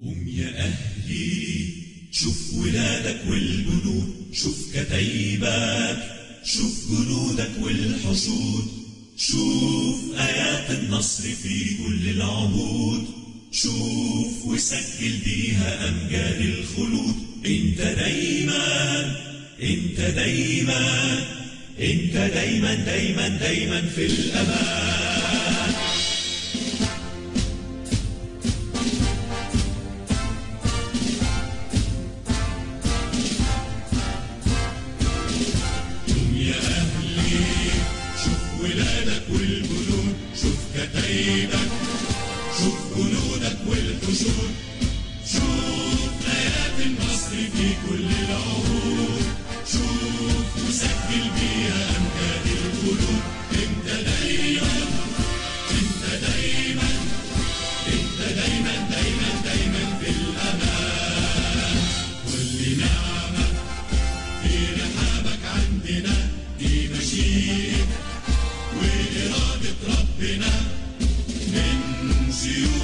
قوم يا أهلي شوف ولادك والجنود شوف كتيبك شوف جنودك والحشود شوف آيات النصر في كل العهود شوف وسجل بيها أمجاد الخلود انت دايما انت دايما انت دايما دايما دايما في الأمان قوم يا أهلي شوف ولادك والجنود شوف كتايبك شوف جنودك والحشود شوف آيات النصر في كل العهود شوف وسجل بيها أمجاد الخلود انت دايما انت دايما انت دايما دايما دايما في الأمان كل نعمة في رحابك عندنا دي مشيئة وإرادة ربنا من سيوف